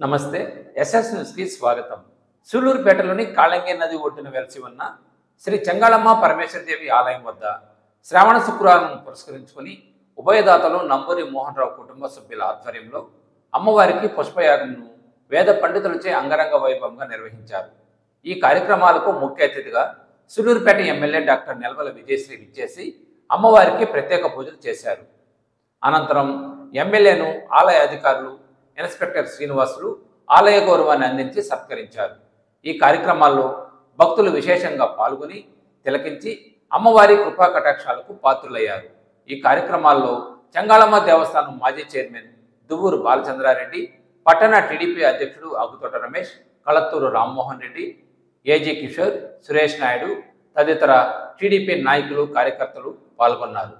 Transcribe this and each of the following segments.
నమస్తే ఎస్ఎస్ న్యూస్కి స్వాగతం సూలూరుపేటలోని కాళంగి నది ఒడ్డున వెలిసి ఉన్న శ్రీ చెంగాళమ్మ పరమేశ్వరదేవి ఆలయం వద్ద శ్రావణ శుక్రవారం పురస్కరించుకొని ఉభయదాతలు నంబూరి మోహన్ రావు కుటుంబ సభ్యుల ఆధ్వర్యంలో అమ్మవారికి పుష్పయాగంను వేద పండితులచే అంగరంగ వైభవంగా నిర్వహించారు ఈ కార్యక్రమాలకు ముఖ్య అతిథిగా సూలూరుపేట ఎమ్మెల్యే డాక్టర్ నెలవల విజయశ్రీ విచ్చేసి అమ్మవారికి ప్రత్యేక పూజలు చేశారు అనంతరం ఎమ్మెల్యేను ఆలయ అధికారులు ఇన్స్పెక్టర్ శ్రీనివాసులు ఆలయ గౌరవాన్ని అందించి సత్కరించారు ఈ కార్యక్రమాల్లో భక్తులు విశేషంగా పాల్గొని తిలకించి అమ్మవారి కృపా కటాక్షాలకు పాత్రులయ్యారు ఈ కార్యక్రమాల్లో చెంగాళమ్మ దేవస్థానం మాజీ చైర్మన్ దువ్వూరు బాలచంద్రారెడ్డి పట్టణ టీడీపీ అధ్యక్షుడు ఆగుతోట రమేష్ కళత్తూరు రామ్మోహన్ రెడ్డి ఏజీ కిషోర్ సురేష్ నాయుడు తదితర టీడీపీ నాయకులు కార్యకర్తలు పాల్గొన్నారు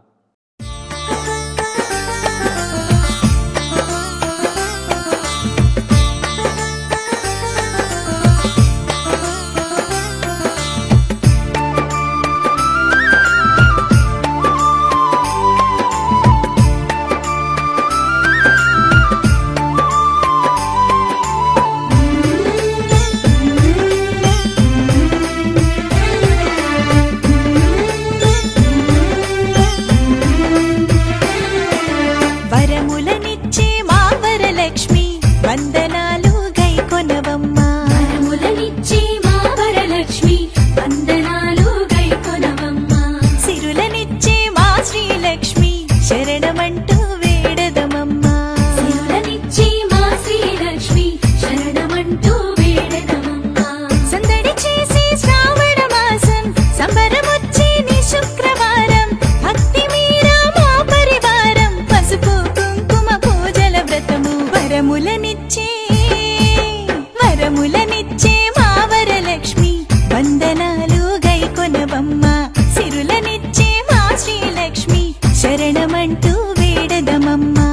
వరములనిచ్చే మా వరలక్ష్మి వందనాలు గైకొనవమ్మా వరములనిచ్చే మా వరలక్ష్మి వందనాలు గైకొనవమ్మా సిరులనిచ్చే మా శ్రీలక్ష్మి శరణమంటూ వేడదమమ్మా సిరులనిచ్చే మా శ్రీలక్ష్మి శరణమంటూ వేడదమమ్మా సందడి చేసే శ్రావణ మాసం సంబరమొచ్చే నీ శుక్రవారం భక్తి మీరా మా పరివారం పసుపు కుంకుమ పూజల వ్రతము వరములనిచ్చే వరములనిచ్చే మా వరలక్ష్మి వందనాలు గైకొనవమ్మ సిరులనిచ్చే మా శ్రీలక్ష్మి శరణమంటూ వేడదమమ్మా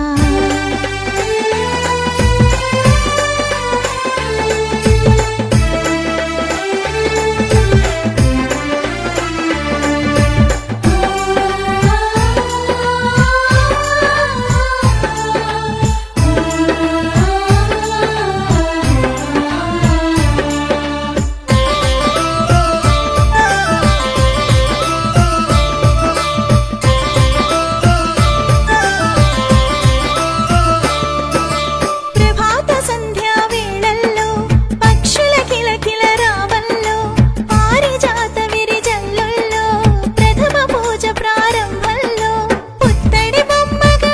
ప్రభాత సంధ్యా వేళల్లో పక్షుల కిలకిల రావల్లో పారిజాత విరిజల్లుల్లో ప్రథమ పూజ ప్రారంభంలో పుత్తడి బొమ్మగా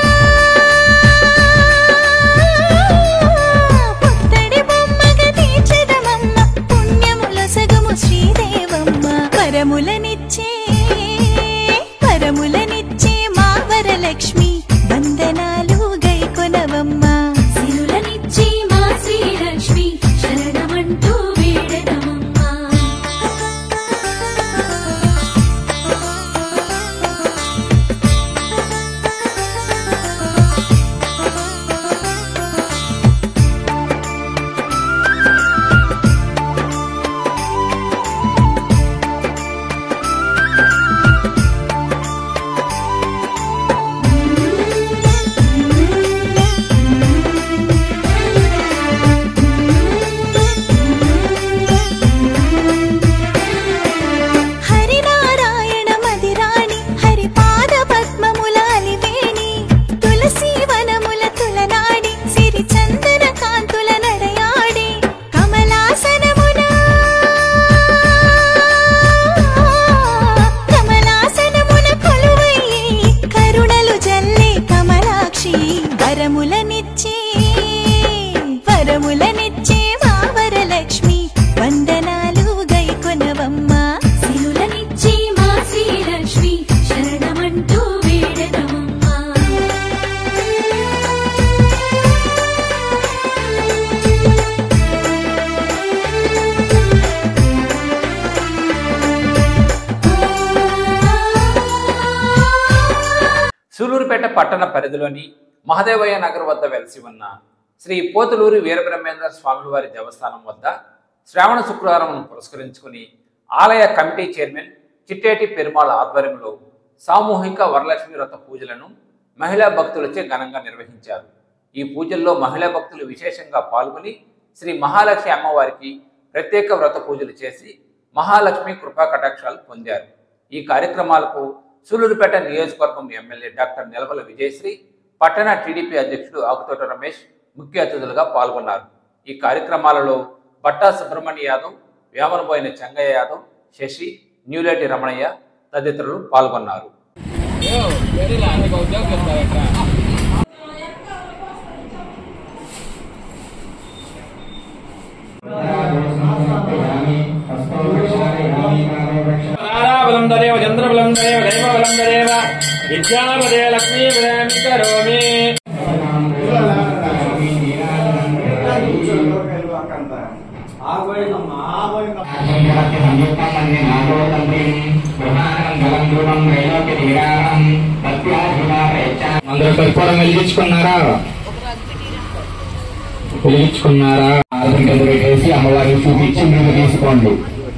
పుత్తడి బొమ్మగా తీర్చదమమ్మ పుణ్యముల సగము శ్రీదేవమ్మ వరములనిచ్చే వరములనిచ్చే మా వరలక్ష్మి వందనాలు గైకొనవమ్మా సిరులనిచ్చే మా శ్రీలక్ష్మి శరణమంటూ వేడదమమ్మా హరినారాయణ మదిరాణి హరిపాద పద్మముల అలివేణి తులసి వనముల తులనాడి సిరి చందన కాంతుల నడయాడి కమలాసనమున కమలాసనమున కొలువయ్యి కరుణలు జల్లే కమలాక్షి వరములనిచ్చే వరములనిచ్చే మా వరలక్ష్మి వందనాలు గైకొనవమ్మా సిరులనిచ్చే మా శ్రీలక్ష్మి శరణమంటూ వేడదమమ్మా సూలూరుపేట పట్టణ పరిధిలోని మహదేవయ్య నగర్ వద్ద వెలిసి ఉన్న శ్రీ పోతులూరి వీరబ్రహ్మేంద్ర స్వామివారి దేవస్థానం వద్ద శ్రావణ శుక్రవారం పురస్కరించుకుని ఆలయ కమిటీ చైర్మన్ చిట్టేటి పెరుమాళ ఆధ్వర్యంలో సామూహిక వరలక్ష్మి వ్రత పూజలను మహిళా భక్తులచే ఘనంగా నిర్వహించారు ఈ పూజల్లో మహిళా భక్తులు విశేషంగా పాల్గొని శ్రీ మహాలక్ష్మి అమ్మవారికి ప్రత్యేక వ్రత పూజలు చేసి మహాలక్ష్మి కృపా కటాక్షాలు పొందారు ఈ కార్యక్రమాలకు సూలూరుపేట నియోజకవర్గం ఎమ్మెల్యే డాక్టర్ నిలవల విజయశ్రీ పట్టణ టీడీపీ అధ్యక్షుడు ఆకుతోట రమేష్ ముఖ్య అతిథులుగా పాల్గొన్నారు ఈ కార్యక్రమాలలో బట్టా సుబ్రహ్మణ్య యాదవ్ వేమనబోయిన చెంగయ్య యాదవ్ శశి న్యూలేటి రమణయ్య తదితరులు పాల్గొన్నారు తారాబలం తదేవ చంద్రబలం తదేవ దైవబలం తదేవ విద్యాపదే లక్ష్మీపదం కరోమి అందరూ కర్పూరం వెలిగించుకున్నారా వెలిగించుకున్నారా ఆరు కింద పెట్టేసి అమ్మవారికి చూపించి మీరు తీసుకోండి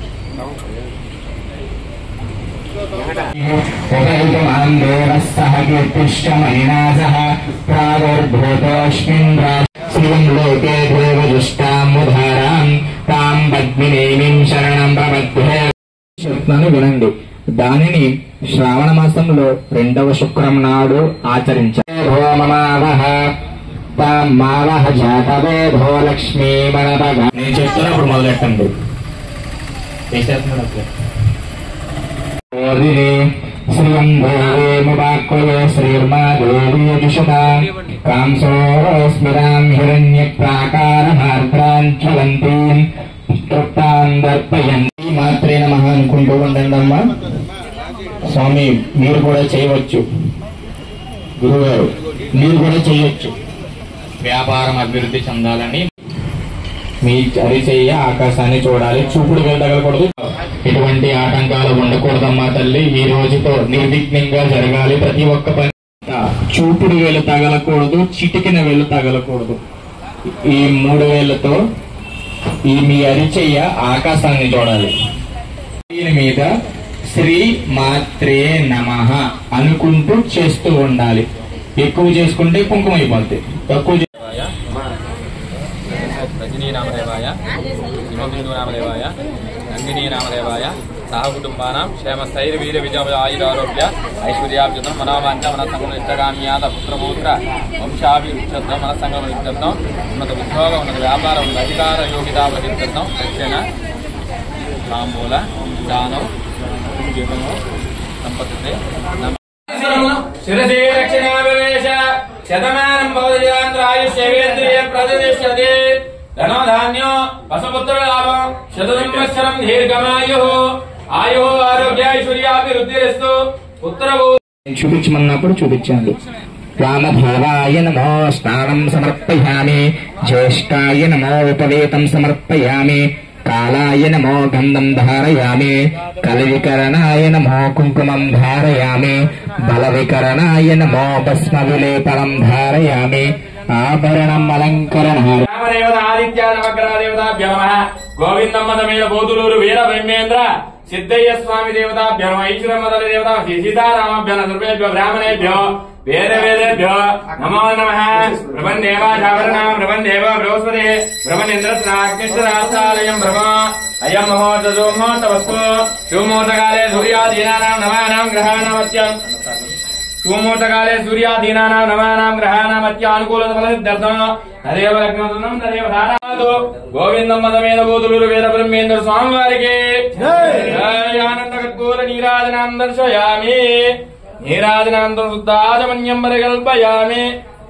శ్రీం లోకే దేవజుష్టాముధారాం తాం పద్మినేమిం శరణం ప్రపద్యే చెప్తున్నాను వినండి దానిని శ్రావణ మాసంలో రెండవ శుక్రం నాడు ఆచరించారు జాతవేధో లక్ష్మీ మనపగ నేను చెప్తున్నప్పుడు మొదలెట్టండి చేసేస్తున్నాడు అట్లే ఓదిని శ్రియం దేవేముపాక్వయే శ్రీర్మా దేవీయుషత కాంసోస్మిరాం హిరణ్య ప్రాకారమార్ద్రాంచలంతీం తృప్తాం దర్పయంతి మాత్రే నమః అనుకుంటూ ఉండండి అమ్మా స్వామి మీరు కూడా చేయవచ్చు గురుగారు మీరు కూడా చేయొచ్చు వ్యాపారం అభివృద్ధి చెందాలని మీ అరిచేయ ఆకాశాన్ని చూడాలి చూపుడు వేలు తగలకూడదు ఎటువంటి ఆటంకాలు ఉండకూడదమ్మా తల్లి ఈ రోజుతో నిర్విఘ్నంగా జరగాలి ప్రతి ఒక్క పని చూపుడు వేలు తగలకూడదు చిటికిన వేలు తగలకూడదు ఈ మూడు వేలతో ఈ మీ అరిచెయ్య ఆకాశాన్ని చూడాలి దీని మీద శ్రీ మాత్రే నమః అనుకుంటూ చేస్తూ ఉండాలి ఎక్కువ చేసుకుంటే కుంకుమ అయిపోద్ది తక్కువ చే- రజనీ నామదేవాయ హిమబిందు నామదేవాయ నందినీ నామదేవాయ సహ కుటుంబానాం క్షేమ స్థైర్య వీర విజయ ఆయురారోగ్య ఐశ్వర్యాభ్యుతం మనోవాంఛ మనసంగం ఇష్టగామ్యాత పుత్రపూత్ర వంశాభివృద్ధం మనసంగం ఇష్టం ఉన్నత ఉద్యోగ ఉన్నత వ్యాపార ఉన్నత అధికార యోగితా ప్రతిష్టం దక్షిణ తాంబూల దానం జీవనము సంపత్తి శిరసే రక్షణావేశ శతమానం భవదయాంధ్రాయుష్యేంద్రియ ప్రతిష్టతే ధనో ధాన్యం వసపుత్ర లాభం శత సంవత్సరం దీర్ఘమాయు ఆయు ఆరోగ్య ఐశ్వర్యాభివృద్ధిరస్తు పుత్రభూ నేను చూపించమన్నప్పుడు చూపించండి రామభావాయ నమో స్నానం సమర్పయామి జ్యేష్ఠాయ నమో ఉపవేతం సమర్పయామి కాలాయ నమో గంధం ధారయామి కలవికరణాయ నమో కుంకుమం ధారయామి బలవికరణాయ నమో భస్మ విలేపనం ధారయామి ఆభరణం అలంకరణాయ రామదేవత ఆదిత్య నవగ్రహ దేవతాభ్య నమ గోవిందమ్మ తమేద బోధులూరు వీర బ్రహ్మేంద్ర సిద్ధయ్య స్వామి దేవతాభ్య నమ ఈశ్వరమ్మ తల్లి దేవత శ్రీ సీతారామభ్య నమ సర్వేభ్యో బ్రాహ్మణేభ్యో వేద వేదేభ్యో నమో నమ భ్రమన్ దేవాచావరణ భ్రమన్ దేవ బృహస్పతి భ్రమన్ ఇంద్రస్నాగ్నిశ్వరార్థాలయం భ్రమ అయం మహోర్త సోమోర్త వస్తు శివమూర్తకాలే సూర్యాదీనానాం నవానాం గ్రహాణమత్యం సోమూర్తకాలే సూర్యాధీనానాం నవానాం గ్రహాణాం అత్యానుకూలత ఫలసిద్ధర్థం తదేవ లగ్నం తదేవ ధారాదు గోవిందం మదమేద బోధులు వేద బ్రహ్మేంద్ర స్వామి వారికి జయ ఆనంద కర్పూర నీరాజనాం దర్శయామి నీరాజనాంతరం శుద్ధాజమన్యం పరికల్పయామి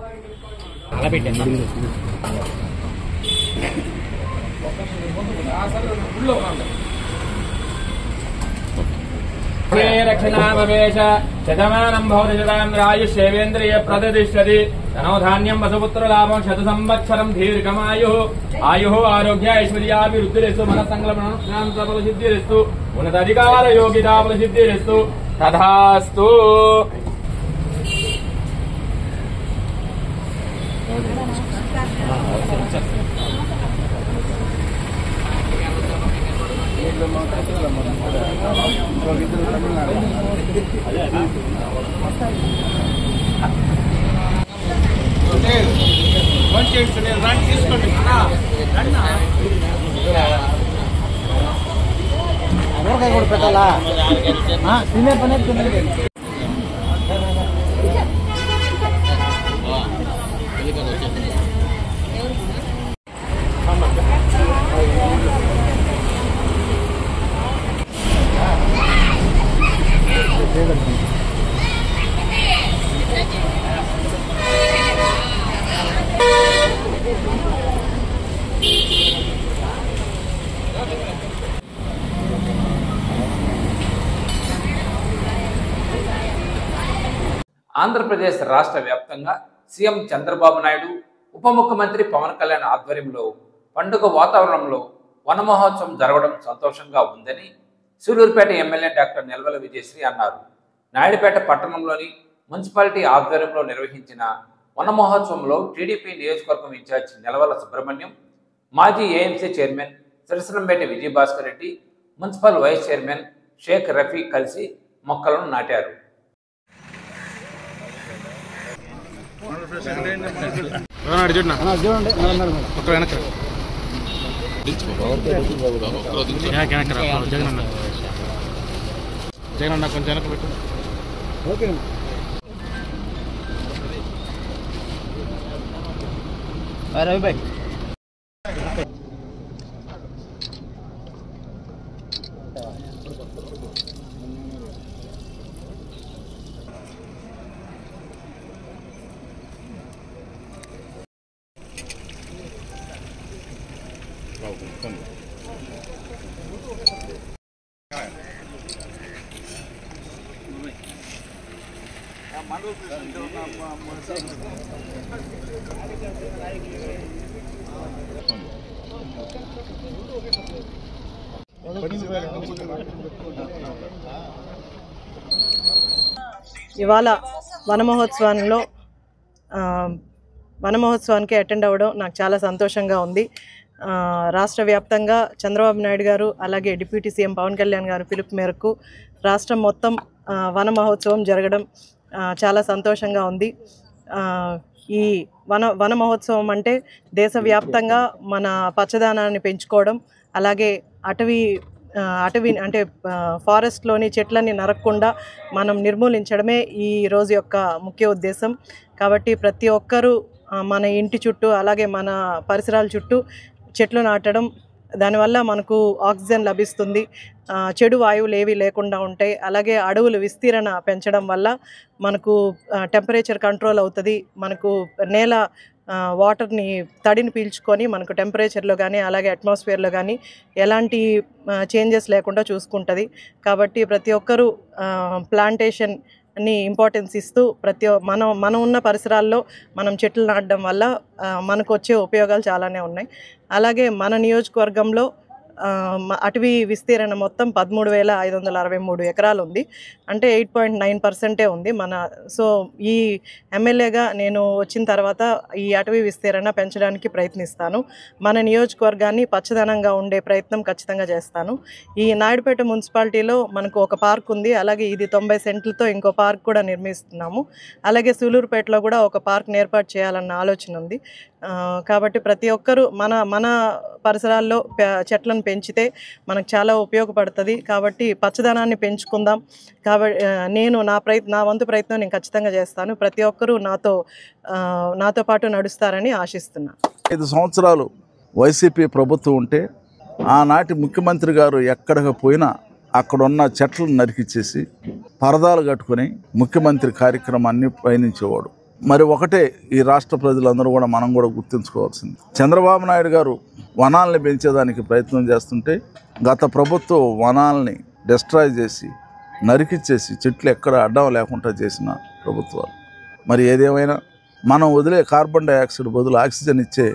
రక్షణామవేశ శతమానం భవతి శతాంద్రాయుష్యేవేంద్రియ ప్రతిష్టతి ధనో ధాన్యం వసుపుత్ర లాభం శత సంవత్సరం దీర్ఘమాయు ఆయు ఆరోగ్య ఐశ్వర్యాభివృద్ధిరిస్తు మన సంక్రమణ సిద్ధిరిస్తు ఉన్నతాధికార యోగితాఫల సిద్ధిరిస్తు తథాస్తు ఆంధ్రప్రదేశ్ రాష్ట్ర వ్యాప్తంగా సీఎం చంద్రబాబు నాయుడు ఉప ముఖ్యమంత్రి పవన్ కళ్యాణ్ ఆధ్వర్యంలో పండుగ వాతావరణంలో వన మహోత్సవం జరగడం సంతోషంగా ఉందని సూలూరుపేట ఎమ్మెల్యే డాక్టర్ నెల్వల విజయశ్రీ అన్నారు నాయుడుపేట పట్టణంలోని మున్సిపాలిటీ ఆధ్వర్యంలో నిర్వహించిన వన మహోత్సవంలో టీడీపీ నియోజకవర్గం ఇన్ఛార్జ్ నెలవల సుబ్రహ్మణ్యం మాజీ AMC chairman Sirisilampeta Vijayabhaskar Reddy municipal vice chairman Sheikh Rafi కలిసి మొక్కలను నాటారు జగన్ కొంచెం వెనక పెట్టు రవిభాయ్ ఇవాళ వన మహోత్సవంలో ఆ, వన మహోత్సవానికి అటెండ్ అవ్వడం నాకు చాలా సంతోషంగా ఉంది ఆ, రాష్ట్ర వ్యాప్తంగా చంద్రబాబు నాయుడు గారు అలాగే డిప్యూటీ సీఎం పవన్ కళ్యాణ్ గారు పిలుపు మేరకు రాష్ట్రం మొత్తం ఆ, వన మహోత్సవం జరగడం ఆ, చాలా సంతోషంగా ఉంది ఆ, ఈ వన వన మహోత్సవం అంటే దేశవ్యాప్తంగా మన పచ్చదనాన్ని పెంచుకోవడం అలాగే అటవీ ఆ, అటవీ అంటే ఆ, ఫారెస్ట్లోని చెట్లని నరకకుండా మనం నిర్మూలించడమే ఈ రోజు యొక్క ముఖ్య ఉద్దేశం కాబట్టి ప్రతి ఒక్కరూ ఆ, మన ఇంటి చుట్టూ అలాగే మన పరిసరాల చుట్టూ చెట్లు నాటడం దానివల్ల మనకు ఆక్సిజన్ లభిస్తుంది ఆ, చెడు వాయువులు ఏవి లేకుండా ఉంటాయి అలాగే అడవులు విస్తీరణ పెంచడం వల్ల మనకు టెంపరేచర్ కంట్రోల్ అవుతుంది మనకు నేల ఆ, వాటర్ని తడిని పీల్చుకొని మనకు టెంపరేచర్లో కానీ అలాగే అట్మాస్ఫియర్లో కానీ ఎలాంటి చేంజెస్ లేకుండా చూసుకుంటుంది కాబట్టి ప్రతి ఒక్కరూ ప్లాంటేషన్ ని ఇంపార్టెన్స్ ఇస్తూ ప్రతి ఒ- మనం మనం ఉన్న పరిసరాల్లో మనం చెట్లు నాటడం వల్ల ఆ, మనకు వచ్చే ఉపయోగాలు చాలానే ఉన్నాయి అలాగే మన నియోజకవర్గంలో ఆ, మ- అటవీ విస్తీరణ మొత్తం పదమూడు వేల ఐదు వందల అరవై మూడు ఎకరాలు ఉంది అంటే ఎయిట్ పాయింట్ నైన్ పర్సెంటే ఉంది మన సో ఈ ఎమ్మెల్యేగా నేను వచ్చిన తర్వాత ఈ అటవీ విస్తీరణ పెంచడానికి ప్రయత్నిస్తాను మన నియోజకవర్గాన్ని పచ్చదనంగా ఉండే ప్రయత్నం ఖచ్చితంగా చేస్తాను ఈ నాయుడుపేట మున్సిపాలిటీలో మనకు ఒక పార్క్ ఉంది అలాగే ఇది తొంభై సెంట్లతో ఇంకో పార్క్ కూడా నిర్మిస్తున్నాము అలాగే సూలూరుపేటలో కూడా ఒక పార్క్ ఏర్పాటు చేయాలన్న ఆలోచన ఉంది ఆ, కాబట్టి ప్రతి ఒక్కరూ మన మన పరిసరాల్లో పె- చెట్లను పెంచితే మనకు చాలా ఉపయోగపడుతుంది కాబట్టి పచ్చదనాన్ని పెంచుకుందాం కాబట్టి నేను నా ప్రయత్ నా వంతు ప్రయత్నం నేను ఖచ్చితంగా చేస్తాను ప్రతి ఒక్కరూ నాతో ఆ, నాతో పాటు నడుస్తారని ఆశిస్తున్నాను ఐదు సంవత్సరాలు వైసీపీ ప్రభుత్వం ఉంటే ఆనాటి ముఖ్యమంత్రి గారు ఎక్కడికి పోయినా అక్కడున్న చెట్లను నరికిచ్చేసి పరదాలు కట్టుకొని ముఖ్యమంత్రి కార్యక్రమాన్ని పయనించేవాడు మరి ఒకటే ఈ రాష్ట్ర ప్రజలందరూ కూడా మనం కూడా గుర్తుంచుకోవాల్సింది చంద్రబాబు నాయుడు గారు వనాల్ని పెంచేదానికి ప్రయత్నం చేస్తుంటే గత ప్రభుత్వం వనాల్ని డిస్ట్రాయ్ చేసి నరికిచ్చేసి చెట్లు ఎక్కడ అడ్డం లేకుండా చేసిన ప్రభుత్వాలు మరి ఏదేమైనా మనం వదిలే కార్బన్ డైఆక్సైడ్ బదులు ఆక్సిజన్ ఇచ్చే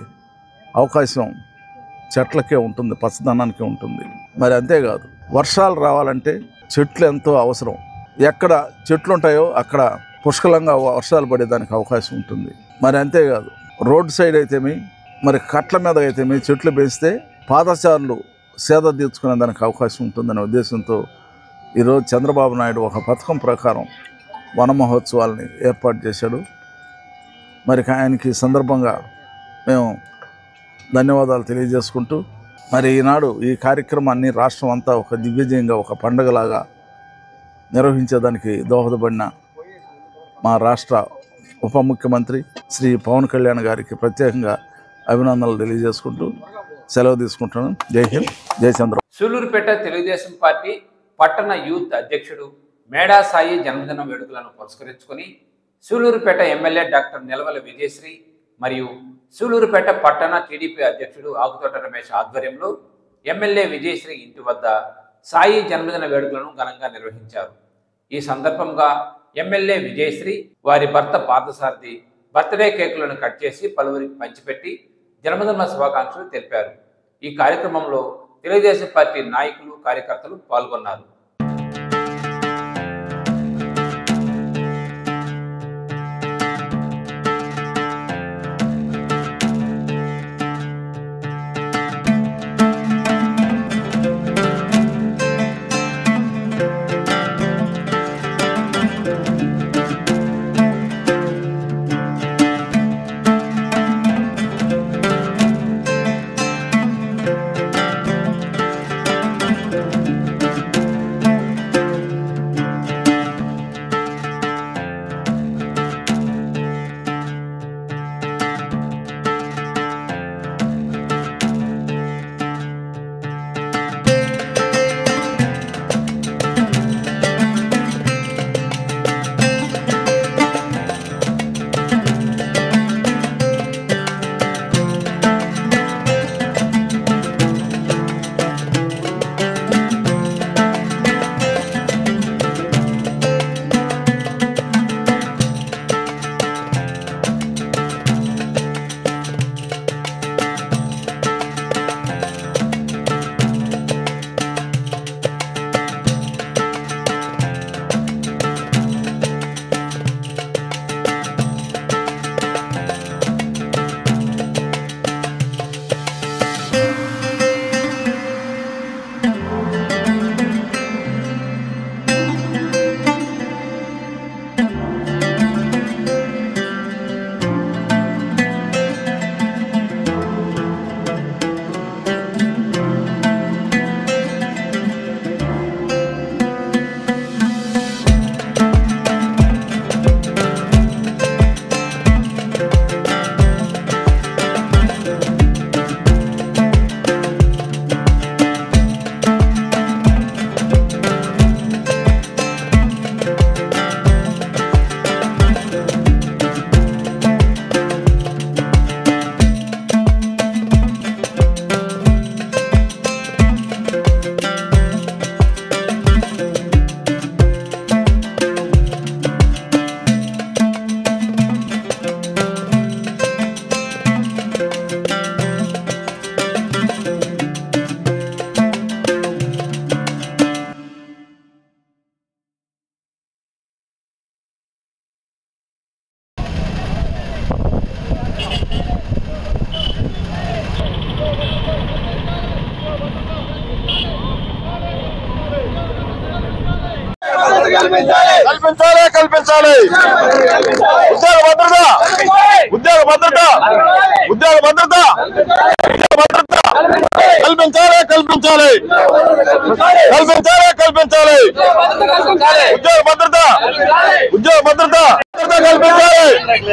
అవకాశం చెట్లకే ఉంటుంది పచ్చదనానికే ఉంటుంది మరి అంతేకాదు వర్షాలు రావాలంటే చెట్లు ఎంతో అవసరం ఎక్కడ చెట్లు ఉంటాయో అక్కడ పుష్కలంగా వర్షాలు పడేదానికి అవకాశం ఉంటుంది మరి అంతేకాదు రోడ్ సైడ్ అయితేమి మరి కట్ల మీద అయితేమి చెట్లు పెంచితే పాదచారులు సేద తీర్చుకునే దానికి అవకాశం ఉంటుందనే ఉద్దేశంతో ఈరోజు చంద్రబాబు నాయుడు ఒక పథకం ప్రకారం వన మహోత్సవాల్ని ఏర్పాటు చేశాడు మరి ఆయనకి ఈ సందర్భంగా మేము ధన్యవాదాలు తెలియజేసుకుంటూ మరి ఈనాడు ఈ కార్యక్రమాన్ని రాష్ట్రం అంతా ఒక దివ్యజయంగా ఒక పండగలాగా నిర్వహించేదానికి దోహదపడిన మా రాష్ట్ర ఉప ముఖ్యమంత్రి శ్రీ పవన్ కళ్యాణ్ గారికి ప్రత్యేకంగా అభినందనలు తెలియజేసుకుంటూ సెలవు తీసుకుంటున్నాను జై హింద్ జై చంద్ర సూలూరుపేట తెలుగుదేశం పార్టీ పట్టణ యూత్ అధ్యక్షుడు మేడా సాయి జన్మదిన వేడుకలను పురస్కరించుకొని సూలూరుపేట ఎమ్మెల్యే డాక్టర్ నిలవల విజయశ్రీ మరియు సూలూరుపేట పట్టణ టీడీపీ అధ్యక్షుడు ఆకుతోట రమేష్ ఆధ్వర్యంలో ఎమ్మెల్యే విజయశ్రీ ఇంటి వద్ద సాయి జన్మదిన వేడుకలను ఘనంగా నిర్వహించారు ఈ సందర్భంగా ఎమ్మెల్యే విజయశ్రీ వారి భర్త పార్థసారథి బర్త్డే కేకులను కట్ చేసి పలువురికి పంచిపెట్టి జన్మదిన శుభాకాంక్షలు తెలిపారు ఈ కార్యక్రమంలో తెలుగుదేశం పార్టీ నాయకులు కార్యకర్తలు పాల్గొన్నారు కల్పించాలి కల్పించాలి ఉద్యోగ భద్రత ఉద్యోగ భద్రత ఉద్యోగ భద్రత ఉద్యోగ భద్రత కల్పించాలి కల్పించాలి కల్పించాలి కల్పించాలి ఉద్యోగ భద్రత ఉద్యోగ భద్రత భద్రత కల్పించాలి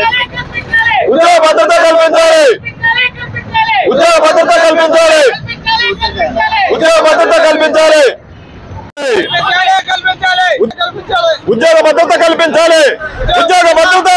ఉద్యోగ భద్రత కల్పించాలి ఉద్యోగ భద్రత కల్పించాలి ఉద్యోగ భద్రత కల్పించాలి ఉద్యోగ భద్రత కల్పించాలి ఉద్యోగ భద్రత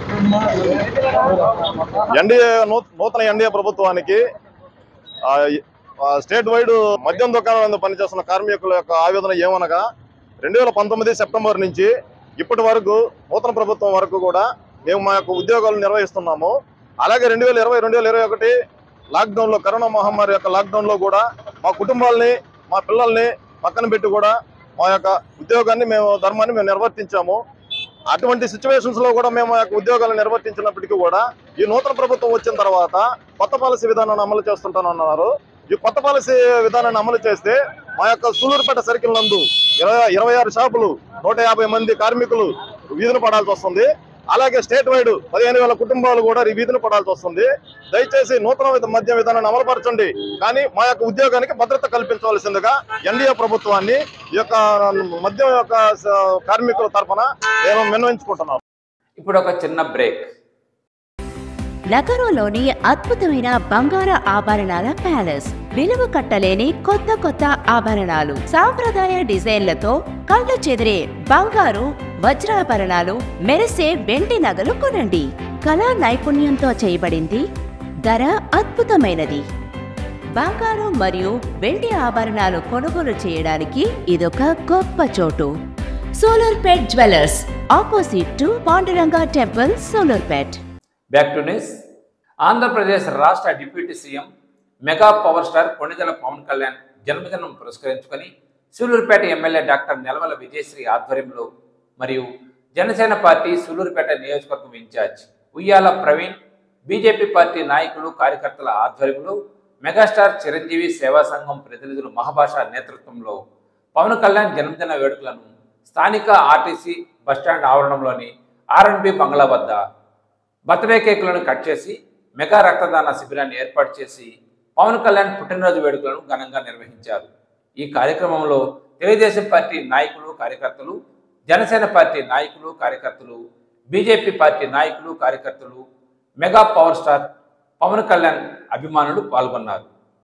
ఎన్డీఏ నూ- నూతన ఎన్డీఏ ప్రభుత్వానికి ఆ, ఆ, స్టేట్ వైడ్ మద్యం దుకాణాల పనిచేస్తున్న కార్మికుల యొక్క ఆవేదన ఏమనగా రెండు వేల పంతొమ్మిది సెప్టెంబర్ నుంచి ఇప్పటి వరకు నూతన ప్రభుత్వం వరకు కూడా మేము మా యొక్క ఉద్యోగాలు నిర్వహిస్తున్నాము అలాగే రెండు వేల ఇరవై రెండు వేల ఇరవై ఒకటి లాక్డౌన్లో కరోనా మహమ్మారి యొక్క లాక్డౌన్లో కూడా మా కుటుంబాలని మా పిల్లల్ని పక్కన పెట్టి కూడా మా యొక్క ఉద్యోగాన్ని మేము ధర్మాన్ని మేము నిర్వర్తించాము అటువంటి సిచ్యువేషన్స్ లో కూడా మేము ఆ యొక్క ఉద్యోగాలు నిర్వర్తించినప్పటికీ కూడా ఈ నూతన ప్రభుత్వం వచ్చిన తర్వాత కొత్త పాలసీ విధానాన్ని అమలు చేస్తుంటానన్నారు ఈ కొత్త పాలసీ విధానాన్ని అమలు చేస్తే మా యొక్క సూలూరుపేట సర్కిల్ నందు ఇరవై ఇరవై ఆరు షాపులు నూట యాభై మంది కార్మికులు వీధిన పడాల్సి వస్తుంది అలాగే స్టేట్ వైడ్ పదిహేను వేల కుటుంబాలు కూడా ఈ వీధిని పడాల్సి వస్తుంది దయచేసి నూతన విధ- మద్య విధానాన్ని అమలుపరచండి కానీ మా యొక్క ఉద్యోగానికి భద్రత కల్పించవలసిందిగా ఎన్డీఏ ప్రభుత్వాన్ని ఈ యొక్క మద్యం యొక్క స- కార్మికుల తరఫున నేను విన్నవించుకుంటున్నాను ఇప్పుడు ఒక చిన్న బ్రేక్ నగరంలోని అద్భుతమైన బంగార ఆభరణాల ప్యాలెస్ విలువ కట్టలేని కొత్త కొత్త ఆభరణాలు సాంప్రదాయ డిజైన్లతో కళ్ళు చెదిరే బంగారు వజ్రాభరణాలు మెరిసే వెండి నగలు కొనండి కళా నైపుణ్యంతో చేయబడింది ధర అద్భుతమైనది బంగారం మరియు వెండి ఆభరణాలు కొనుగోలు చేయడానికి ఇదొక గొప్ప చోటు Sullurpet jewellers opposite to Panduranga temple Sullurpet back to news Andhra Pradesh రాష్ట్ర deputy CM mega power star Konidela Pavan Kalyan జన్మదినం పురస్కరించుకొని సూలూరుపేట ఎమ్మెల్యే డాక్టర్ నెలవల విజయశ్రీ ఆధ్వర్యంలో మరియు జనసేన పార్టీ సూలూరుపేట నియోజకవర్గం ఇన్ఛార్జ్ ఉయ్యాల ప్రవీణ్ బీజేపీ పార్టీ నాయకులు కార్యకర్తల ఆధ్వర్యంలో మెగాస్టార్ చిరంజీవి సేవా సంఘం ప్రతినిధులు మహాభాష నేతృత్వంలో పవన్ కళ్యాణ్ జన్మదిన వేడుకలను స్థానిక ఆర్టీసీ బస్టాండ్ ఆవరణంలోని ఆర్ఎన్బి బంగ్లా వద్ద బర్త్డే కేకులను కట్ చేసి మెగా రక్తదాన శిబిరాన్ని ఏర్పాటు చేసి పవన్ కళ్యాణ్ పుట్టినరోజు వేడుకలను ఘనంగా నిర్వహించారు ఈ కార్యక్రమంలో తెలుగుదేశం పార్టీ నాయకులు కార్యకర్తలు జనసేన పార్టీ నాయకులు కార్యకర్తలు బీజేపీ పార్టీ నాయకులు కార్యకర్తలు mega power star Pavan Kalyan అభిమానులు పాల్గొన్నారు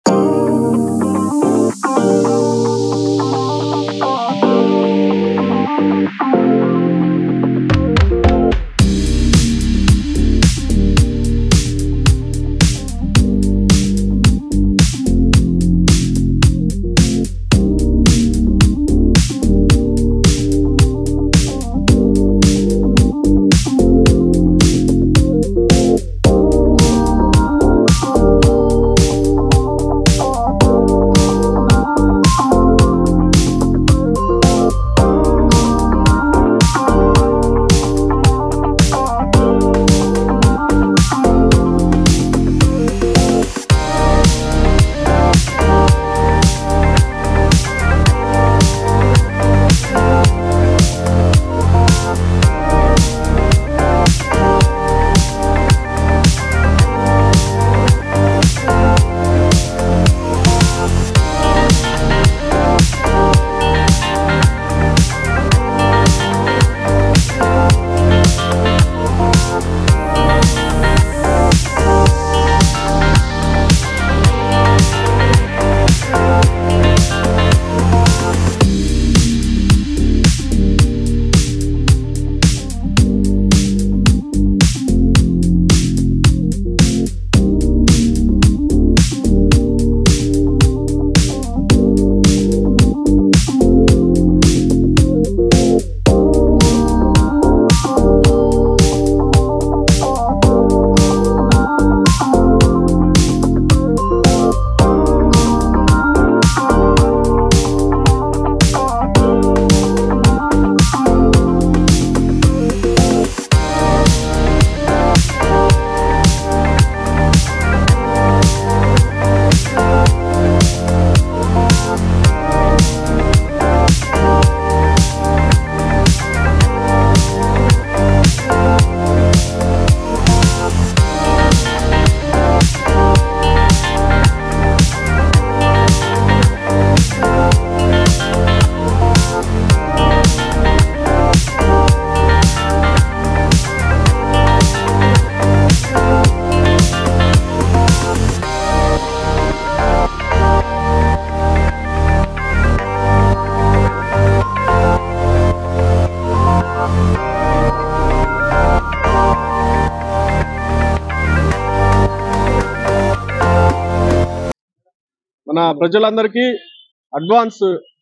మన ప్రజలందరికీ అడ్వాన్స్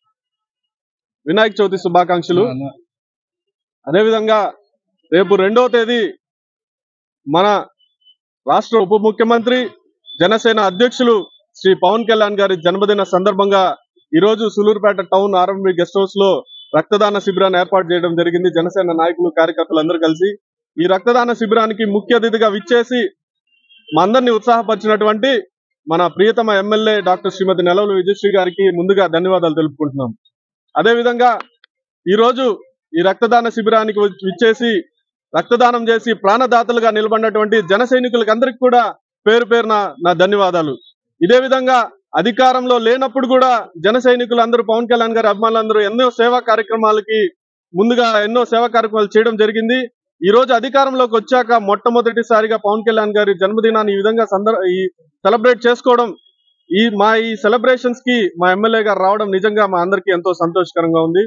వినాయక చవితి శుభాకాంక్షలు అదేవిధంగా రేపు రెండవ తేదీ మన రాష్ట్ర ఉప ముఖ్యమంత్రి జనసేన అధ్యక్షులు శ్రీ పవన్ కళ్యాణ్ గారి జన్మదిన సందర్భంగా ఈరోజు Sullurpeta town RMB guest house లో రక్తదాన శిబిరాన్ని ఏర్పాటు చేయడం జరిగింది జనసేన నాయకులు కార్యకర్తలు అందరూ కలిసి ఈ రక్తదాన శిబిరానికి ముఖ్య అతిథిగా విచ్చేసి మా అందరినీ ఉత్సాహపరిచినటువంటి మన ప్రియతమ ఎమ్మెల్యే డాక్టర్ శ్రీమతి నెలవులు విజయశ్రీ గారికి ముందుగా ధన్యవాదాలు తెలుపుకుంటున్నాం అదేవిధంగా ఈరోజు ఈ రక్తదాన శిబిరానికి వచ్చి- విచ్చేసి రక్తదానం చేసి ప్రాణదాతలుగా నిలబడినటువంటి జన సైనికులకు అందరికి కూడా పేరు పేరున నా ధన్యవాదాలు ఇదే విధంగా అధికారంలో లేనప్పుడు కూడా జన సైనికులు అందరూ పవన్ కళ్యాణ్ గారి అభిమానులందరూ ఎన్నో సేవా కార్యక్రమాలకి ముందుగా ఎన్నో సేవా కార్యక్రమాలు చేయడం జరిగింది ఈ రోజు అధికారంలోకి వచ్చాక మొట్టమొదటిసారిగా పవన్ కళ్యాణ్ గారి జన్మదినాన్ని ఈ విధంగా సందర్ ఈ సెలబ్రేట్ చేసుకోవడం ఈ మా ఈ సెలబ్రేషన్స్ కి మా ఎమ్మెల్యే గారు రావడం నిజంగా మా అందరికీ ఎంతో సంతోషకరంగా ఉంది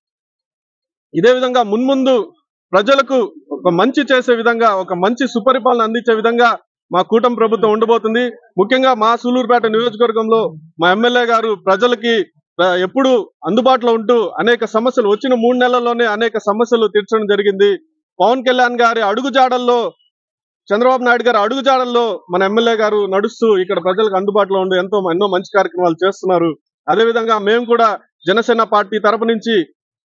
ఇదే విధంగా మున్ముందు ప్రజలకు ఒక మంచి చేసే విధంగా ఒక మంచి సుపరిపాలన అందించే విధంగా మా కూటమి ప్రభుత్వం ఉండబోతుంది ముఖ్యంగా మా సూలూరుపేట నియోజకవర్గంలో మా ఎమ్మెల్యే గారు ప్రజలకి ఆ, ఎప్పుడు అందుబాటులో ఉంటూ అనేక సమస్యలు వచ్చిన మూడు నెలల్లోనే అనేక సమస్యలు తీర్చడం జరిగింది పవన్ కళ్యాణ్ గారి అడుగుజాడల్లో చంద్రబాబు నాయుడు గారి అడుగుజాడల్లో మన ఎమ్మెల్యే గారు నడుస్తూ ఇక్కడ ప్రజలకు అందుబాటులో ఉండి ఎంతో ఎన్నో మంచి కార్యక్రమాలు చేస్తున్నారు అదే విధంగా మేము కూడా జనసేన పార్టీ తరపు నుంచి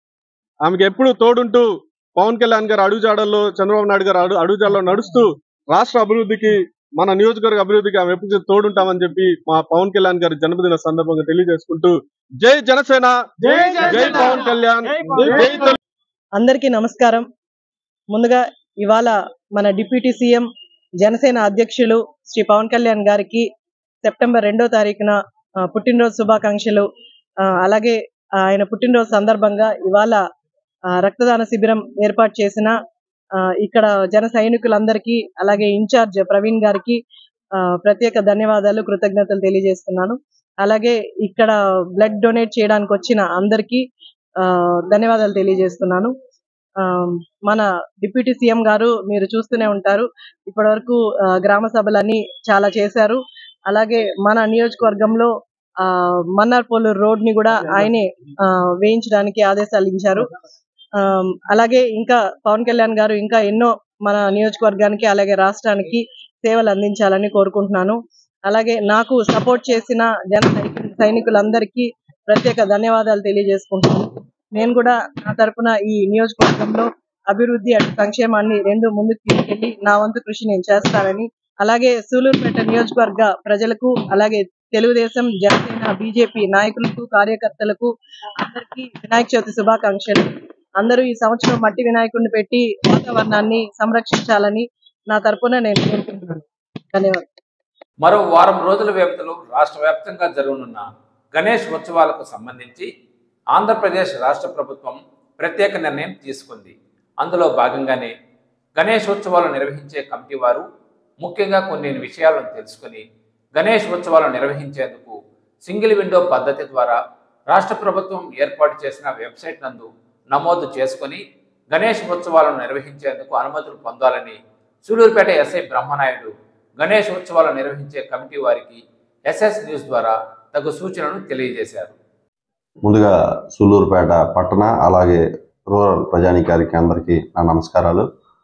ఆమెకి ఎప్పుడు తోడుంటూ పవన్ కళ్యాణ్ గారు అడుగుజాడల్లో చంద్రబాబు నాయుడు గారు అడుగు అడుగుజాడల్లో నడుస్తూ రాష్ట్ర అభివృద్ధికి మన నియోజకవర్గ అభివృద్ధికి ఆమె ఎప్పుడు తోడుంటామని చెప్పి మా పవన్ కళ్యాణ్ గారి జన్మదిన సందర్భంగా తెలియజేసుకుంటూ జై జనసేన జై పవన్ కళ్యాణ్ జై తెలుగు అందరికీ నమస్కారం ముందుగా ఇవాళ మన డిప్యూటీ సీఎం జనసేన అధ్యక్షులు శ్రీ పవన్ కళ్యాణ్ గారికి సెప్టెంబర్ రెండో తారీఖున ఆ, పుట్టినరోజు శుభాకాంక్షలు ఆ, అలాగే ఆయన పుట్టినరోజు సందర్భంగా ఇవాళ ఆ, రక్తదాన శిబిరం ఏర్పాటు చేసిన ఆ, ఇక్కడ జన సైనికులందరికీ అలాగే ఇన్ఛార్జ్ ప్రవీణ్ గారికి ఆ, ప్రత్యేక ధన్యవాదాలు కృతజ్ఞతలు తెలియజేస్తున్నాను అలాగే ఇక్కడ బ్లడ్ డొనేట్ చేయడానికి వచ్చిన అందరికీ ఆ, ధన్యవాదాలు తెలియజేస్తున్నాను ఆ, మన డిప్యూటీ సీఎం గారు మీరు చూస్తూనే ఉంటారు ఇప్పటి వరకు గ్రామ సభలన్నీ చాలా చేశారు అలాగే మన నియోజకవర్గంలో ఆ మన్నార్పోలూరు రోడ్ ని కూడా ఆయనే ఆ, వేయించడానికి ఆదేశాలు ఇచ్చారు ఆ, అలాగే ఇంకా పవన్ కళ్యాణ్ గారు ఇంకా ఎన్నో మన నియోజకవర్గానికి అలాగే రాష్ట్రానికి సేవలు అందించాలని కోరుకుంటున్నాను అలాగే నాకు సపోర్ట్ చేసిన జన సైనికు- సైనికులందరికీ ప్రత్యేక ధన్యవాదాలు తెలియజేసుకుంటున్నాను నేను కూడా నా తరపున ఈ నియోజకవర్గంలో అభివృద్ధి అటు సంక్షేమాన్ని రెండు ముందుకు తీసుకెళ్లి నా వంతు కృషి నేను చేస్తానని అలాగే సూలూరుపేట నియోజకవర్గ ప్రజలకు అలాగే తెలుగుదేశం జనసేన బీజేపీ నాయకులకు కార్యకర్తలకు అందరికీ వినాయక చవితి శుభాకాంక్షలు అందరూ ఈ సంవత్సరం మట్టి వినాయకుడిని పెట్టి వాతావరణాన్ని సంరక్షించాలని నా తరపున నేను కోరుకుంటున్నాను ధన్యవాదాలు మరో వారం రోజుల వ్యవధిలో రాష్ట్ర వ్యాప్తంగా జరగనున్న గణేష్ ఉత్సవాలకు సంబంధించి ఆంధ్రప్రదేశ్ రాష్ట్ర ప్రభుత్వం ప్రత్యేక నిర్ణయం తీసుకుంది అందులో భాగంగానే గణేష్ ఉత్సవాలు నిర్వహించే కమిటీ వారు ముఖ్యంగా కొన్ని విషయాలను తెలుసుకుని గణేష్ ఉత్సవాలు నిర్వహించేందుకు సింగిల్ విండో పద్ధతి ద్వారా రాష్ట్ర ప్రభుత్వం ఏర్పాటు చేసిన వెబ్సైట్ నందు నమోదు చేసుకొని గణేష్ ఉత్సవాలను నిర్వహించేందుకు అనుమతులు పొందాలని సూలూరుపేట ఎస్ఐ బ్రహ్మనాయుడు గణేష్ ఉత్సవాలు నిర్వహించే కమిటీ వారికి ఎస్ఎస్ న్యూస్ ద్వారా తగు సూచనలు తెలియజేశారు ముందుగా సుల్లూరుపేట పట్టణ అలాగే రూరల్ ప్రజానీకారికి అందరికీ నా నమస్కారాలు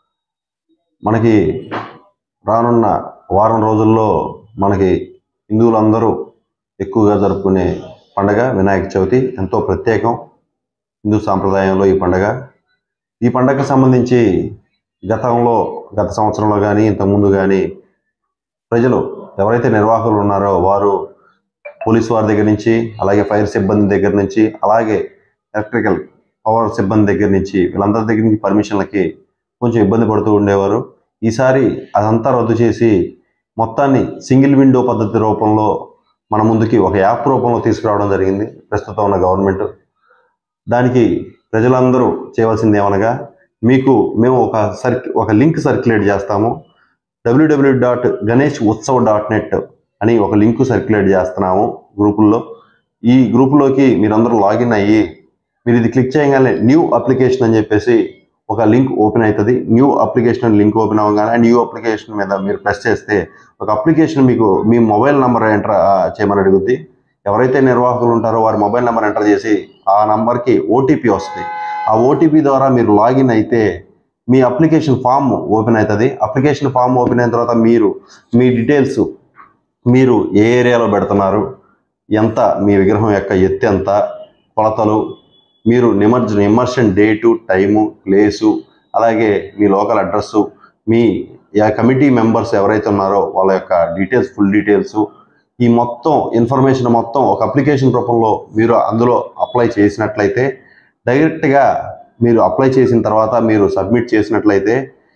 మనకి రానున్న వారం రోజుల్లో మనకి హిందువులందరూ ఎక్కువగా జరుపుకునే పండగ వినాయక చవితి ఎంతో ప్రత్యేకం హిందూ సాంప్రదాయంలో ఈ పండగ ఈ పండగకు సంబంధించి గతంలో గత సంవత్సరంలో కానీ ఇంతకుముందు కానీ ప్రజలు ఎవరైతే నిర్వాహకులు ఉన్నారో వారు పోలీస్ వారి దగ్గర నుంచి అలాగే ఫైర్ సిబ్బంది దగ్గర నుంచి అలాగే ఎలక్ట్రికల్ పవర్ సిబ్బంది దగ్గర నుంచి వీళ్ళందరి దగ్గర నుంచి పర్మిషన్లకి కొంచెం ఇబ్బంది పడుతూ ఉండేవారు ఈసారి అదంతా రద్దు చేసి మొత్తాన్ని సింగిల్ విండో పద్ధతి రూపంలో మన ముందుకి ఒక యాప్ రూపంలో తీసుకురావడం జరిగింది ప్రస్తుతం ఉన్న గవర్నమెంట్ దానికి ప్రజలందరూ చేయవలసింది ఏమనగా మీకు మేము ఒక సర్కి ఒక లింక్ సర్క్యులేట్ చేస్తాము WWW dot Ganesh Utsav dot net అని ఒక లింక్ సర్క్యులేట్ చేస్తున్నాము గ్రూపుల్లో ఈ గ్రూపులోకి మీరందరూ లాగిన్ అయ్యి మీరు ఇది క్లిక్ చేయగానే న్యూ అప్లికేషన్ అని చెప్పేసి ఒక లింక్ ఓపెన్ అవుతుంది న్యూ అప్లికేషన్ లింక్ ఓపెన్ అవ్వగానే న్యూ అప్లికేషన్ మీద మీరు ప్రెస్ చేస్తే ఒక అప్లికేషన్ మీకు మీ మొబైల్ నెంబర్ ఎంటర్ చేయమని అడుగుద్ది ఎవరైతే నిర్వాహకులు ఉంటారో వారి మొబైల్ నెంబర్ ఎంటర్ చేసి ఆ నంబర్కి ఓటీపీ వస్తుంది ఆ ఓటీపీ ద్వారా మీరు లాగిన్ అయితే మీ అప్లికేషన్ ఫామ్ ఓపెన్ అవుతుంది అప్లికేషన్ ఫామ్ ఓపెన్ అయిన తర్వాత మీరు మీ డీటెయిల్స్ మీరు ఏ ఏరియాలో పెడుతున్నారు ఎంత మీ విగ్రహం యొక్క ఎత్తు ఎంత కొలతలు మీరు నిమర్జ్ నిమర్షన్ డేటు టైము ప్లేసు అలాగే మీ లోకల్ అడ్రస్సు మీ యా కమిటీ మెంబర్స్ ఎవరైతే ఉన్నారో వాళ్ళ యొక్క డీటెయిల్స్ ఫుల్ డీటెయిల్స్ ఈ మొత్తం ఇన్ఫర్మేషన్ మొత్తం ఒక అప్లికేషన్ రూపంలో మీరు అందులో అప్లై చేసినట్లయితే డైరెక్ట్గా మీరు అప్లై చేసిన తర్వాత మీరు సబ్మిట్ చేసినట్లయితే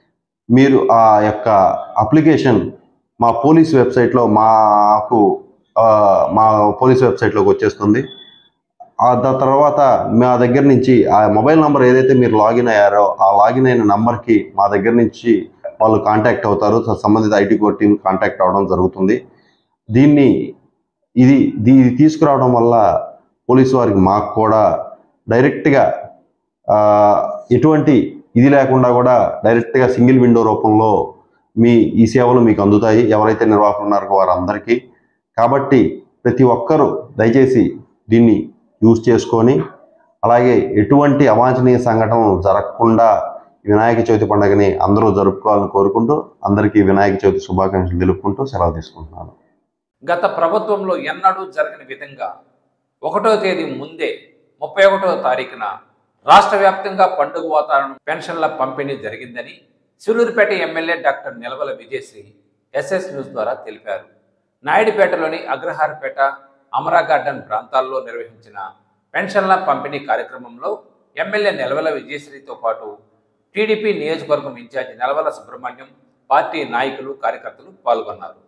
మీరు ఆ యొక్క అప్లికేషన్ మా పోలీస్ వెబ్సైట్లో మాకు ఆ, మా పోలీస్ వెబ్సైట్లోకి వచ్చేస్తుంది ఆ దా- తర్వాత మా దగ్గర నుంచి ఆ మొబైల్ నెంబర్ ఏదైతే మీరు లాగిన్ అయ్యారో ఆ లాగిన్ అయిన నెంబర్కి మా దగ్గర నుంచి వాళ్ళు కాంటాక్ట్ అవుతారు స- సంబంధిత ఐటీ కోర్ టీం కాంటాక్ట్ అవ్వడం జరుగుతుంది దీన్ని ఇది దీ ఇది తీసుకురావడం వల్ల పోలీసు వారికి మాకు కూడా డైరెక్ట్గా ఆ, ఎటువంటి ఇది లేకుండా కూడా డైరెక్ట్గా సింగిల్ విండో రూపంలో మీ ఈ సేవలు మీకు అందుతాయి ఎవరైతే నిర్వాహకులు ఉన్నారో వారందరికీ కాబట్టి ప్రతి ఒక్కరూ దయచేసి దీన్ని యూజ్ చేసుకొని అలాగే ఎటువంటి అవాంఛనీయ సంఘటనలు జరగకుండా ఈ వినాయక చవితి పండుగని అందరూ జరుపుకోవాలని కోరుకుంటూ అందరికీ వినాయక చవితి శుభాకాంక్షలు తెలుపుకుంటూ సెలవు తీసుకుంటున్నాను గత ప్రభుత్వంలో ఎన్నడూ జరగని విధంగా ఒకటో తేదీ ముందే ముప్పై ఒకటో తారీఖున రాష్ట్ర వ్యాప్తంగా పండుగ వాతావరణం పెన్షన్ల పంపిణీ జరిగిందని Sullurpeta MLA doctor Nilavala Vijayasri SS news ద్వారా తెలిపారు నాయుడుపేటలోని అగ్రహారపేట అమరా గార్డెన్ ప్రాంతాల్లో నిర్వహించిన పెన్షన్ల పంపిణీ కార్యక్రమంలో ఎమ్మెల్యే నిలవల విజయశ్రీతో పాటు టీడీపీ నియోజకవర్గం ఇన్ఛార్జి నిలవల సుబ్రహ్మణ్యం పార్టీ నాయకులు కార్యకర్తలు పాల్గొన్నారు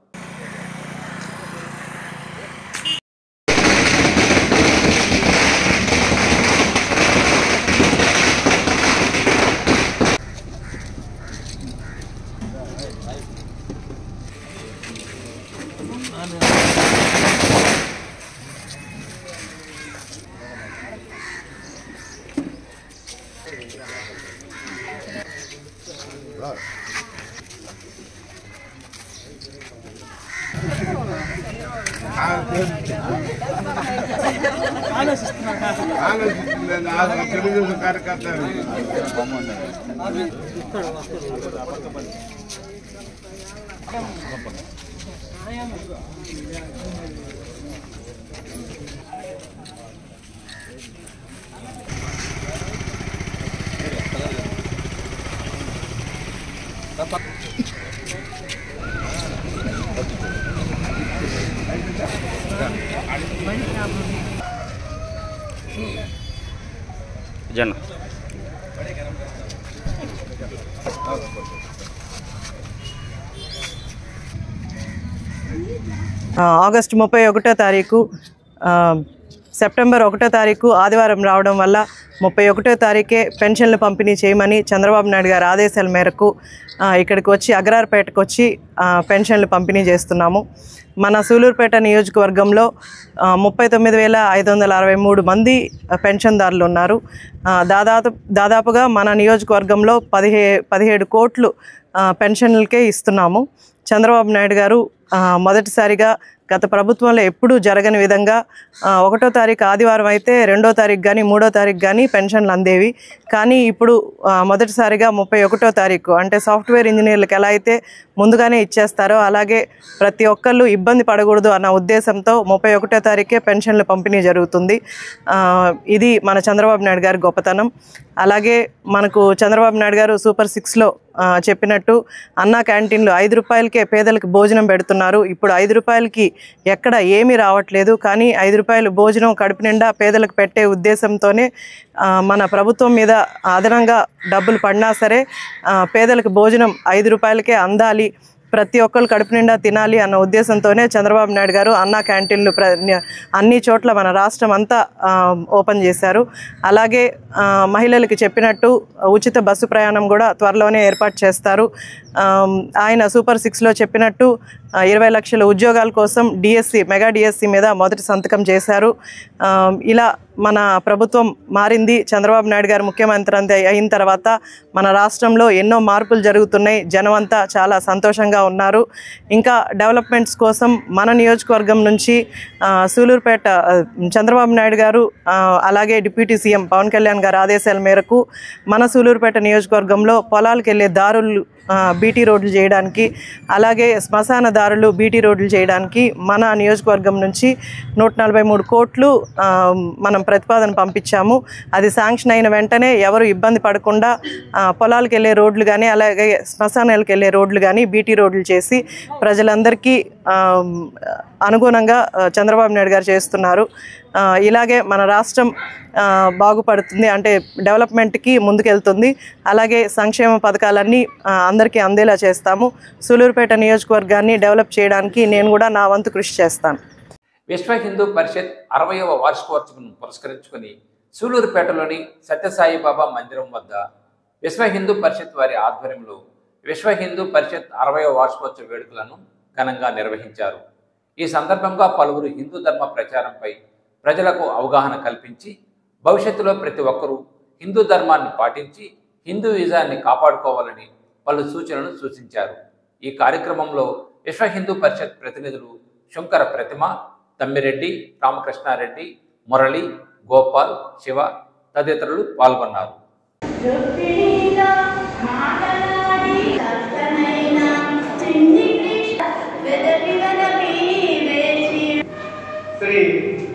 తెలుగుదేశం కార్యకర్త జన ఆ, ఆగస్టు ముప్పై ఒకటో తారీఖు ఆ, సెప్టెంబర్ ఒకటో తారీఖు ఆదివారం రావడం వల్ల ముప్పై ఒకటో తారీఖే పెన్షన్లు పంపిణీ చేయమని చంద్రబాబు నాయుడు గారి ఆదేశాల మేరకు ఆ, ఇక్కడికి వచ్చి అగ్రార్పేటకు వచ్చి ఆ, పెన్షన్లు పంపిణీ చేస్తున్నాము మన సూలూరుపేట నియోజకవర్గంలో ఆ, ముప్పై తొమ్మిది వేల ఐదు వందల అరవై మూడు మంది పెన్షన్దారులు ఉన్నారు ఆ, దాదాపు దాదాపుగా మన నియోజకవర్గంలో పదిహే పదిహేడు కోట్లు ఆ, పెన్షన్లకే ఇస్తున్నాము చంద్రబాబు నాయుడు గారు ఆ, మొదటిసారిగా గత ప్రభుత్వంలో ఎప్పుడూ జరగని విధంగా ఆ, ఒకటో తారీఖు ఆదివారం అయితే రెండో తారీఖు కానీ మూడో తారీఖు కానీ పెన్షన్లు అందేవి కానీ ఇప్పుడు ఆ, మొదటిసారిగా ముప్పై ఒకటో తారీఖు అంటే సాఫ్ట్వేర్ ఇంజనీర్లకు ఎలా అయితే ముందుగానే ఇచ్చేస్తారో అలాగే ప్రతి ఒక్కళ్ళు ఇబ్బంది పడకూడదు అన్న ఉద్దేశంతో ముప్పై ఒకటో తారీఖే పెన్షన్లు పంపిణీ జరుగుతుంది ఆ, ఇది మన చంద్రబాబు నాయుడు గారి గొప్పతనం అలాగే మనకు చంద్రబాబు నాయుడు గారు సూపర్ సిక్స్లో ఆ, చెప్పినట్టు అన్నా క్యాంటీన్లు ఐదు రూపాయలకే పేదలకు భోజనం పెడుతున్నారు ఇప్పుడు ఐదు రూపాయలకి ఎక్కడ ఏమీ రావట్లేదు కానీ ఐదు రూపాయలు భోజనం కడుపు నిండా పేదలకు పెట్టే ఉద్దేశంతోనే ఆ, మన ప్రభుత్వం మీద అదనంగా డబ్బులు పడినా సరే ఆ, పేదలకు భోజనం ఐదు రూపాయలకే అందాలి ప్రతి ఒక్కరు కడుపు నిండా తినాలి అన్న ఉద్దేశంతోనే చంద్రబాబు నాయుడు గారు అన్నా క్యాంటీన్లు ప్ర అన్ని చోట్ల మన రాష్ట్రం అంతా ఆ, ఓపెన్ చేశారు అలాగే ఆ, మహిళలకి చెప్పినట్టు ఉచిత బస్సు ప్రయాణం కూడా త్వరలోనే ఏర్పాటు చేస్తారు ఆ, ఆయన సూపర్ సిక్స్లో చెప్పినట్టు ఆ, ఇరవై లక్షల ఉద్యోగాల కోసం డిఎస్సి మెగా డిఎస్సి మీద మొదటి సంతకం చేశారు ఆ, ఇలా మన ప్రభుత్వం మారింది చంద్రబాబు నాయుడు గారు ముఖ్యమంత్రి అంతే అయిన తర్వాత మన రాష్ట్రంలో ఎన్నో మార్పులు జరుగుతున్నాయి జనం అంతా చాలా సంతోషంగా ఉన్నారు ఇంకా డెవలప్మెంట్స్ కోసం మన నియోజకవర్గం నుంచి ఆ, సూలూరుపేట ఆ, చంద్రబాబు నాయుడు గారు ఆ, అలాగే డిప్యూటీ సీఎం పవన్ కళ్యాణ్ గారి ఆదేశాల మేరకు మన సూలూరుపేట నియోజకవర్గంలో పొలాలకు వెళ్ళే దారులు ఆ, బీటీ రోడ్లు చేయడానికి అలాగే శ్మశాన దారులు బీటీ రోడ్లు చేయడానికి మన నియోజకవర్గం నుంచి నూట నలభై మూడు కోట్లు ఆ, మనం ప్రతిపాదన పంపించాము అది శాంక్షన్ అయిన వెంటనే ఎవరు ఇబ్బంది పడకుండా ఆ, పొలాలకు వెళ్ళే రోడ్లు కానీ అలాగే శ్మశానాలకు వెళ్ళే రోడ్లు కానీ బీటీ రోడ్లు చేసి ప్రజలందరికీ ఆ, అనుగుణంగా ఆ, చంద్రబాబు నాయుడు గారు చేస్తున్నారు ఆ, ఇలాగే మన రాష్ట్రం ఆ, బాగుపడుతుంది అంటే డెవలప్మెంట్కి ముందుకెళ్తుంది అలాగే సంక్షేమ పథకాలన్నీ ఆ, అందరికీ అందేలా చేస్తాము సూలూరుపేట నియోజకవర్గాన్ని డెవలప్ చేయడానికి నేను కూడా నా వంతు కృషి చేస్తాను విశ్వ హిందూ పరిషత్ అరవయవ వార్షికోత్సవం పురస్కరించుకుని సూలూరుపేటలోని సత్యసాయి బాబా మందిరం వద్ద విశ్వ హిందూ పరిషత్ వారి ఆధ్వర్యంలో విశ్వ హిందూ పరిషత్ అరవయవ వార్షికోత్సవ వేడుకలను ఘనంగా నిర్వహించారు ఈ సందర్భంగా పలువురు హిందూ ధర్మ ప్రచారంపై ప్రజలకు అవగాహన కల్పించి భవిష్యత్తులో ప్రతి ఒక్కరూ హిందూ ధర్మాన్ని పాటించి హిందూయిజాన్ని కాపాడుకోవాలని పలు సూచనలు సూచించారు ఈ కార్యక్రమంలో విశ్వ హిందూ పరిషత్ ప్రతినిధులు శంకర ప్రతిమ తమ్మిరెడ్డి రామకృష్ణారెడ్డి మురళి గోపాల్ శివ తదితరులు పాల్గొన్నారు శ్రీ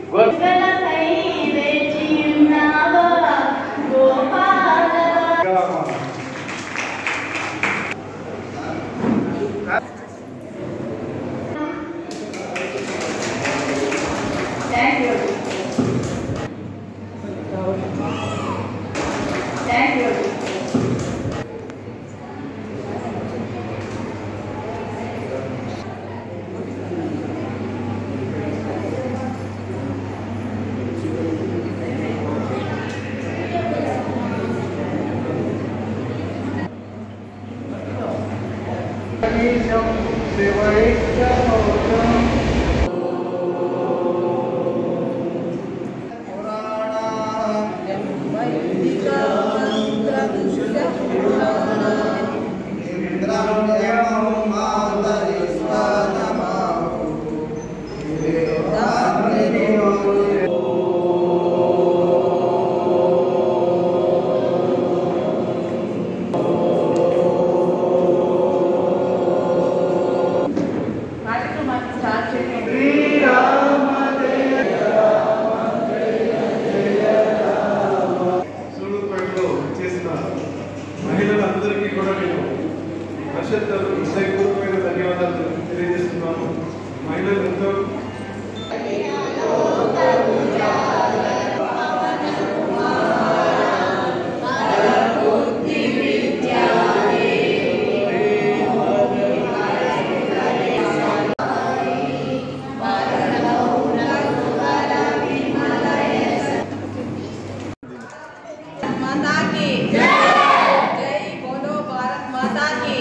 సూళ్ళూరుపేటలో చేసిన మహిళలందరికీ కూడా నేను పరిషత్ హృదయపూర్వకమైన ధన్యవాదాలు తెలియజేస్తున్నాను మహిళలు ఎంతో माता की जय जय बोलो भारत माता की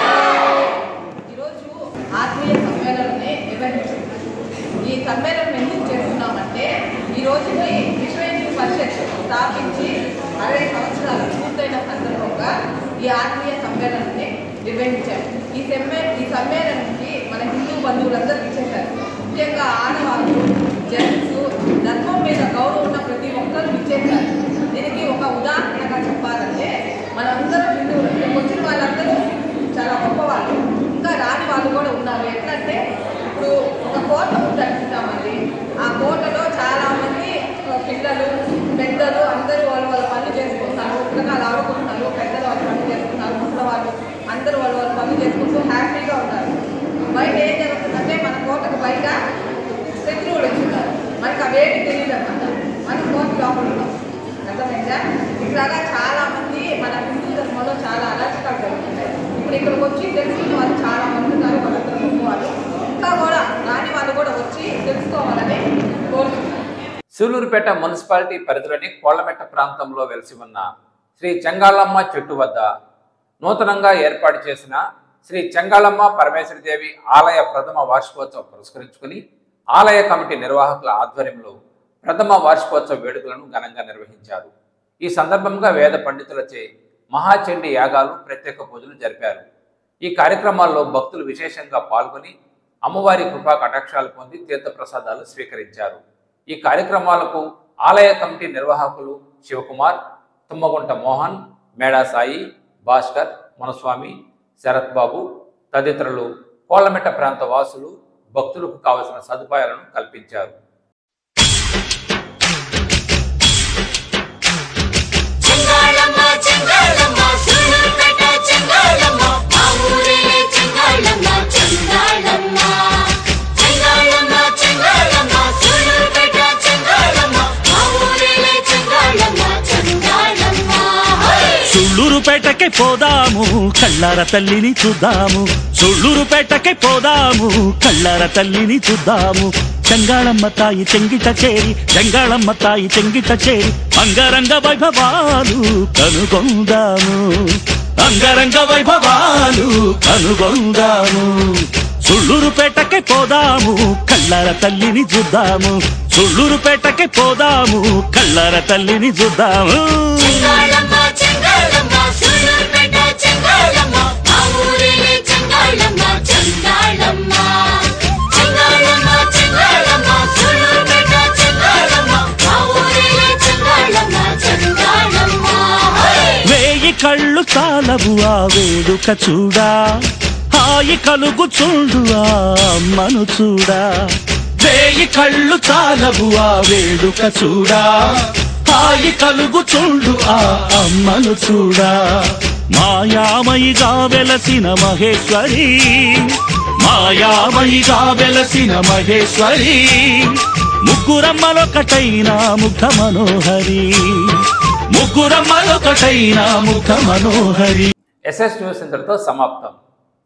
ఈరోజు ఆత్మీయ సమ్మేళనని నిర్వహించారు ఈ సమ్మేళనం ఎందుకు చేస్తున్నామంటే ఈ రోజుని విశ్వ హిందూ పరిషత్ స్థాపించి అరవై సంవత్సరాలు పూర్తయిన సందర్భంగా ఈ ఆత్మీయ సమ్మేళనాన్ని నిర్వహించారు ఈ సమ్మే ఈ సమ్మేళనానికి మన హిందూ బంధువులందరూ ఇచ్చేశారు ముఖ్యంగా ఆడవాళ్ళు జెంట్స్ ధర్మం మీద గౌరవం ఉన్న ప్రతి ఒక్కరూ ఇచ్చేశారు దీనికి ఒక ఉదాహరణగా చెప్పాలంటే మనందరం హిందువులు ఇక్కడికి వచ్చిన వాళ్ళందరూ చాలా గొప్పవాళ్ళు ఇంకా రాని వాళ్ళు కూడా ఉన్నారు ఎట్లంటే ఇప్పుడు ఒక కోట ఉంది అనుకుంటామండి ఆ కోటలో చాలా మంది ఆ, పిల్లలు పెద్దలు అందరూ వాళ్ళు వాళ్ళ పనులు చేసుకుంటున్నారు పిల్లలు ఆడుకుంటున్నారు పెద్దలు వాళ్ళ పనులు చేసుకుంటున్నారు ముసలి వాళ్ళు అందరూ వాళ్ళు వాళ్ళ పనులు చేసుకుంటూ హ్యాపీగా ఉన్నారు బయట ఏం జరుగుతుందంటే మన కోటకు బయట శత్రువులు వచ్చిన్నారు మనకు అవేమి తెలియదు అనమాట మనం కోట లోపల ఉన్నాం అర్థమైందా ఇట్లాగా చాలా మంది మన హిందూ ధర్మంలో చాలా అరాచకాలు జరుగుతున్నాయి ఇప్పుడు ఇక్కడికి వచ్చి తెలుసుకున్న వాళ్ళు చాలా మంది ఉన్నారు వాళ్ళందరూ గొప్ప వాళ్ళు ఇంకా కూడా రాని వాళ్ళు కూడా వచ్చి తెలుసుకోవాలని కోరుతున్నాను సూలూరుపేట మున్సిపాలిటీ పరిధిలోని కోళ్లమెట్ట ప్రాంతంలో వెలిసి ఉన్న శ్రీ చెంగాళమ్మ చెట్టు వద్ద నూతనంగా ఏర్పాటు చేసిన శ్రీ చెంగాళమ్మ పరమేశ్వరదేవి ఆలయ ప్రథమ వార్షికోత్సవం పురస్కరించుకుని ఆలయ కమిటీ నిర్వాహకుల ఆధ్వర్యంలో ప్రథమ వార్షికోత్సవ వేడుకలను ఘనంగా నిర్వహించారు ఈ సందర్భంగా వేద పండితులచే మహాచండి యాగాలు ప్రత్యేక పూజలు జరిపారు ఈ కార్యక్రమాల్లో భక్తులు విశేషంగా పాల్గొని అమ్మవారి కృపా కటాక్షాలు పొంది తీర్థప్రసాదాలు స్వీకరించారు ఈ కార్యక్రమాలకు ఆలయ కమిటీ నిర్వాహకులు శివకుమార్ తుమ్మగుంట మోహన్ మేడా సాయి భాస్కర్ మునస్వామి శరత్ బాబు తదితరులు కోళ్లమెట్ట ప్రాంత వాసులు భక్తులకు కావలసిన సదుపాయాలను కల్పించారు చెంగాళమ్మ చెంగాళమ్మ సూళ్ళూరుపేట చెంగాళమ్మ మా ఊరే చెంగాళమ్మ చెంగాళమ్మ చెంగాళమ్మ సుళ్ళూరుపేటకి పోదాము కళ్ళార తల్లిని చూద్దాము సుళ్ళూరుపేటకి పోదాము కళ్ళార తల్లిని చూద్దాము చెంగాళమ్మ తాయి చెంగిట చేరి చెంగాళమ్మ తాయి చెంగిట చేరి అంగరంగ వైభవాలు కనుగొందాము అంగరంగ వైభవాలు కనుగొందాము సుళ్ళూరుపేటకి పోదాము కళ్ళార తల్లిని చూద్దాము సుళ్ళూరుపేటకి పోదాము కళ్ళార తల్లిని చూద్దాము చెంగాళమ్మ చెంగాళమ్మ సూళ్ళూరుపేట చెంగాళమ్మ మా ఊరిలే చెంగాళమ్మ చెంగాళమ్మ చెంగాళమ్మ చెంగాళమ్మ సూళ్ళూరుపేట చెంగాళమ్మ మా ఊరిలే చెంగాళమ్మ చెంగాళమ్మ వేయి కళ్ళు చాలవు ఆ వేడుక చూడా హాయి కలుగు చూడు ఆ అమ్మను చూడా వేయి కళ్ళు చాలవు ఆ వేడుక చూడా హాయి కలుగు చూడు ఆ అమ్మను చూడా మాయామయిగా వెలసిన మహేశ్వరి మాయామయిగా వెలసిన మహేశ్వరి ముగ్గురమ్మలొకటైన ముగ్ధ మనోహరి ముగ్గురమ్మలొకటైన ముగ్ధ మనోహరి ఎస్ఎస్ న్యూస్ ఇంతటితో సమాప్తం